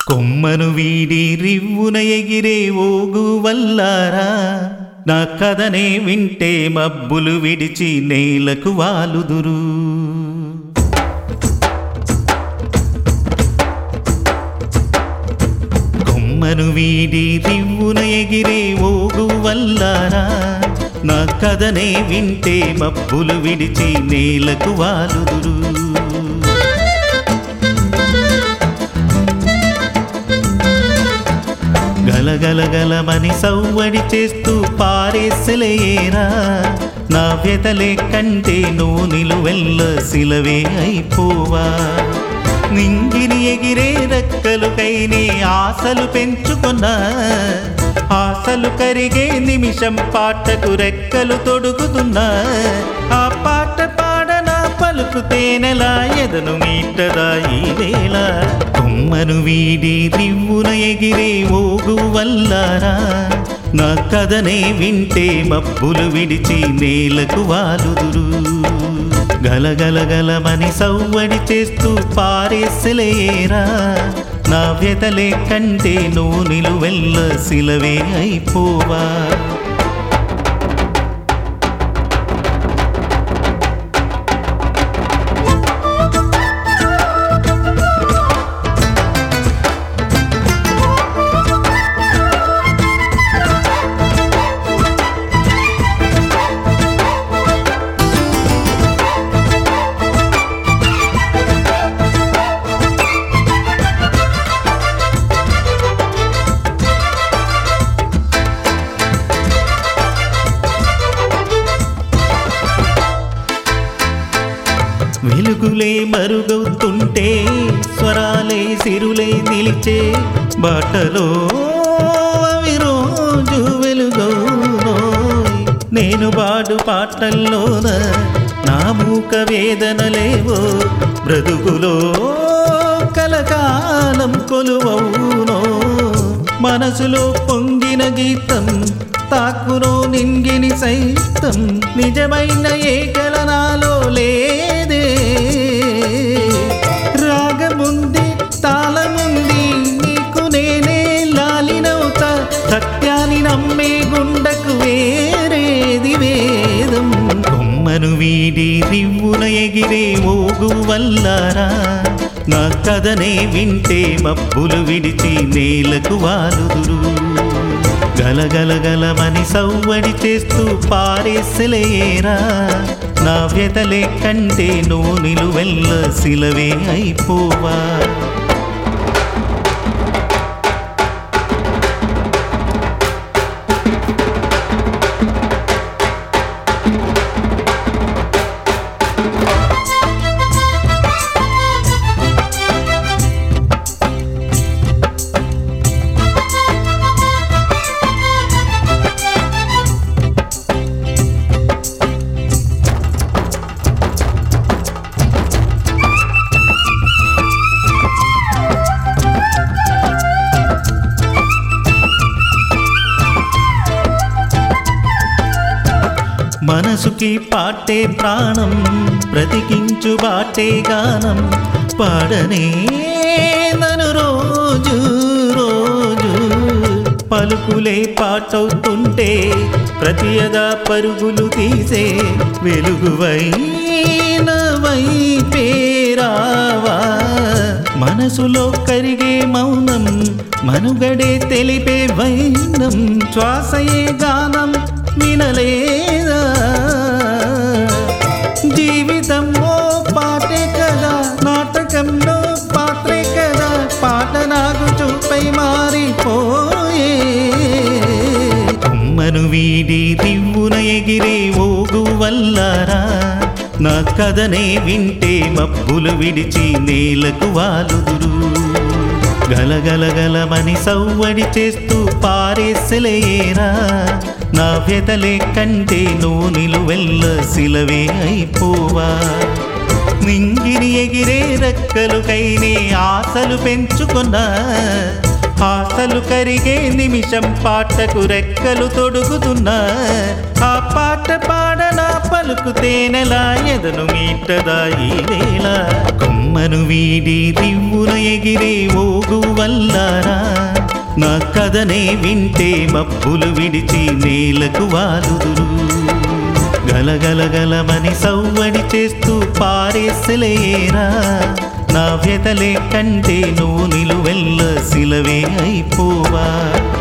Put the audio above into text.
కొమ్మను వీడి రివ్వున ఎగిరే ఓగు వల్లారా నా కథనే వింటే మబ్బులు విడిచి నేలకు వాలుదురు కొమ్మను వీడి రివ్వున ఎగిరే ఓగు వల్లారా నా కథనే వింటే మబ్బులు విడిచి నేలకు వాలుదురు గలగలగలమని సవ్వడి చేస్తూ పారేసలేరా నా వ్యతలే కంటే నువ్వు నిలువెల్ల సిలవే అయిపోవా నింగిని ఎగిరే రెక్కలుకై నీ ఆశలు పెంచుకున్నా ఆశలు కరిగే నిమిషం పాటకు రెక్కలు తొడుగుతున్నా ఆ పాట పాడనా పలుకు తేనెలా ఎదను మీటదా ఈ వేళ కొమ్మను వీడి రివ్వున ఎగిరే ఓగు వల్లారా నా కథనే వింటే మబ్బులు విడిచి నేలకు వాలుదురు గలగలగలమని సవ్వడి చేస్తూ పారేసలేరా నా వ్యతలే కంటే నువ్వు నిలువెల్ల సిలవే అయిపోవా వెలుగులే మరుగవుతుంటే స్వరాలే సిరులే నిలిచే బాటలో అవి రోజు వెలుగోనోయ్ నేను బాడు పాటల్లోన నా మూక వేదనలేవో బ్రతుకులో కలకాలం కొలువవునో మనసులో పొంగిన గీతం తాకునో నింగిని సైతం నిజమైన ఏకలనాలో లేదే రాగముంది తాళముంది నీకు నేనే లాలినవుతా సత్యాన్ని నమ్మే గుండకు వేరేది వేదం కొమ్మను వీడి రివ్వున ఎగిరే ఓగు వల్లారా నా కథనే వింటే మబ్బులు విడిచి నేలకు వాలుదురు గలగలగలమని సవ్వడి చేస్తూ పారేసలేరా నా వ్యతలే కంటే నువ్వు నిలువెల్ల సిలవే అయిపోవా మనసుకి పాటే ప్రాణం బ్రతికించు బాటే గానం పాడనే నను రోజు రోజు పలుకులే పాటవుతుంటే ప్రతియదా పరుగులు తీసే వెలుగువై నవై పేరావా మనసులో కరిగే మౌనం మనుగడే తెలిపే వైనం శ్వాసయే గానం వినలేదా జీవితం ఓ పాటే కదా నాటకంలో పాత్రే కదా పాట నాకు చూపై మారిపోయే కొమ్మను వీడి రివ్వున ఎగిరే ఓగు వల్లారా నా కథనే వింటే మబ్బులు విడిచి నేలకు వాలుదురు గలగలగలమని సవ్వడి చేస్తూ పారేసలేరా నా వ్యతలే కంటే నువ్వు నిలువెల్ల సిలవే అయిపోవా నింగిని ఎగిరే రెక్కలుకై నీ ఆశలు పెంచుకున్నా ఆశలు కరిగే నిమిషం పాటకు రెక్కలు తొడుగుతున్నా ఆ పాట పాడనా పలుకు తేనెలా ఎదను మీటదా ఈ వేళ కొమ్మ రెమ్మను వీడి రివ్వున ఎగిరే ఓగు వల్లారా నా కథనే వింటే మబ్బులు విడిచి నేలకు వాలుదురు గలగలగలమని సవ్వడి చేస్తూ పారేసలేరా నా వ్యతలే కంటే నువ్వు నిలువెల్ల సిలవే అయిపోవా